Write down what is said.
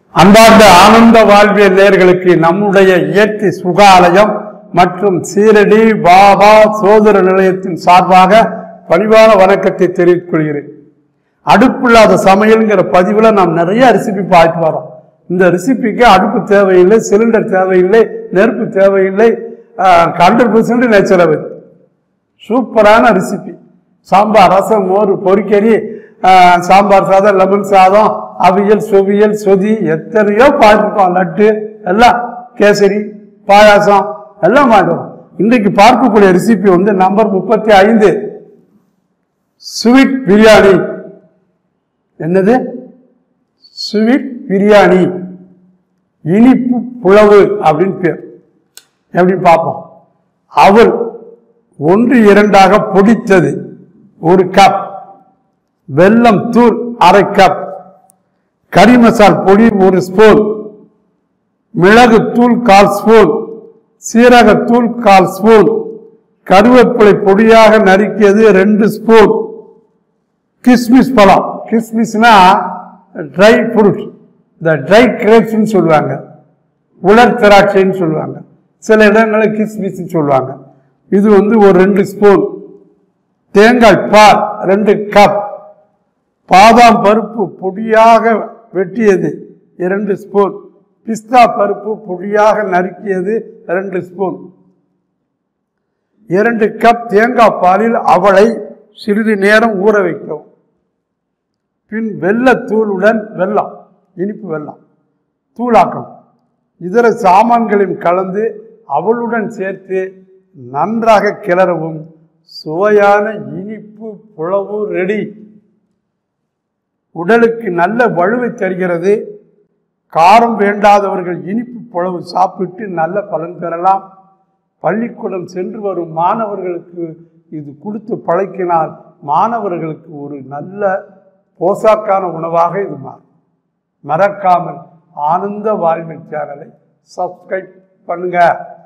அன்பார்ந்த ஆனந்த வாழ்வியல் நேயர்களுக்கு நம்முடைய இயற்கை சுகாலயம் மற்றும் சீரடி பாபா சோதர நிலையத்தின் சார்பாக பணிவான வணக்கத்தை தெரிவித்துக் கொள்கிறேன் அடுப்பில்லாத சமையல்ங்கிற பதிவில் நாம் நிறைய ரெசிபி பார்த்து வரோம் இந்த ரெசிபிக்கு அடுப்பு தேவையில்லை சிலிண்டர் தேவையில்லை நெருப்பு தேவையில்லை ஹண்ட்ரட் பர்சன்ட் நேச்சுரல் சூப்பரான ரெசிபி சாம்பார் ரசம் மோர் பொரிக்கறி ஆஹ், சாம்பார் சாதம் லெமன் சாதம் அவியல் சுவியல் சொதி எத்தனையோ பார்த்துருக்கோம் லட்டு எல்லாம் கேசரி பாயாசம் எல்லாம் பார்க்கிறோம் இன்றைக்கு பார்க்கக்கூடிய ரெசிபி வந்து நம்பர் முப்பத்தி ஐந்து ஸ்வீட் பிரியாணி என்னது ஸ்வீட் பிரியாணி இனிப்பு புலவு அப்படின்னு பேர் எப்படின்னு பார்ப்போம் அவல் ஒன்று இரண்டாக பொடித்தது ஒரு கப் வெல்லம் தூள் அரை கப் கறி மசால் பொடி ஒரு ஸ்பூன் மிளகு தூள் கால் ஸ்பூன் சீரகத்தூள் கால் ஸ்பூன் கருவேப்பிலை பொடியாக நறுக்கியது ரெண்டு ஸ்பூன் கிஸ்மிஸ் பழம் கிஸ்மிஸ்னா ட்ரை ஃப்ரூட் இந்த ட்ரை கிரேப்ஸ்னு சொல்லுவாங்க உலர் திராட்சைன்னு சொல்லுவாங்க சில இடங்களில் கிஸ்மிஸ்ன்னு சொல்லுவாங்க இது வந்து ஒரு ரெண்டு ஸ்பூன் தேங்காய் பால் ரெண்டு கப் பாதாம் பருப்பு பொடியாக வெட்டியது இரண்டு ஸ்பூன் பிஸ்தா பருப்பு பொடியாக நறுக்கியது ரெண்டு ஸ்பூன் இரண்டு கப் தேங்காய் பாலில் அவளை சிறிது நேரம் ஊற வைக்கவும் பின் வெள்ளத்தூளுடன் வெல்லம் இனிப்பு வெல்லம் தூளாக்கணும் இதர சாமான்களையும் கலந்து அவளுடன் சேர்த்து நன்றாக கிளறவும் சுவையான இனிப்பு புலவு ரெடி உடலுக்கு நல்ல வலுவை தருகிறது காரம் வேண்டாதவர்கள் இனிப்பு புலவு சாப்பிட்டு நல்ல பலன் பெறலாம் பள்ளிக்கூடம் சென்று வரும் மாணவர்களுக்கு இது கொடுத்து பழக்கினால் மாணவர்களுக்கு ஒரு நல்ல போசாக்கான உணவாக இது மாறும் மறக்காமல் ஆனந்த வாழ்வில் சேனலை சப்ஸ்கிரைப் பண்ணுங்க